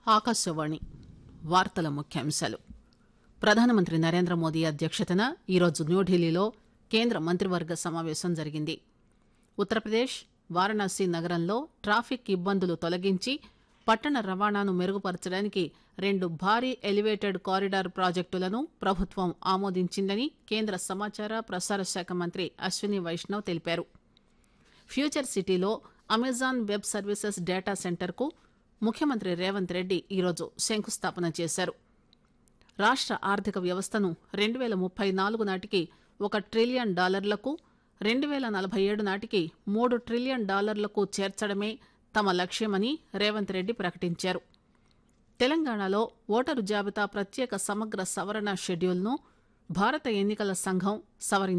ఆకాశవాణి వార్తల ముఖ్యాంశాలు ప్రధానమంత్రి నరేంద్ర మోదీ అధ్యక్షతన ఈరోజు న్యూఢిల్లీలో కేంద్ర మంత్రివర్గ సమావేశం జరిగింది ఉత్తరప్రదేశ్ వారణాసి నగరంలో ట్రాఫిక్ ఇబ్బందులు తొలగించి పట్టణ రవాణాను మెరుగుపరచడానికి రెండు భారీ ఎలివేటెడ్ కారిడార్ ప్రాజెక్టులను ప్రభుత్వం ఆమోదించిందని కేంద్ర సమాచార ప్రసార శాఖ మంత్రి అశ్విని వైష్ణవ్ తెలిపారు ఫ్యూచర్ సిటీలో అమెజాన్ వెబ్ సర్వీసెస్ డేటా సెంటర్కు ముఖ్యమంత్రి రేవంత్ రెడ్డి ఈరోజు శంకుస్థాపన చేశారు రాష్ట ఆర్థిక వ్యవస్థను రెండు పేల ముప్పై నాలుగు నాటికి ఒక ట్రిలియన్ డాలర్లకు రెండు పేల నలభై ఏడు నాటికి మూడు ట్రిలియన్ డాలర్లకు చేర్చడమే తమ లక్ష్యమని రేవంత్ రెడ్డి ప్రకటించారు తెలంగాణలో ఓటరు జాబితా ప్రత్యేక సమగ్ర సవరణ షెడ్యూల్ను భారత ఎన్నికల సంఘం సవరించింది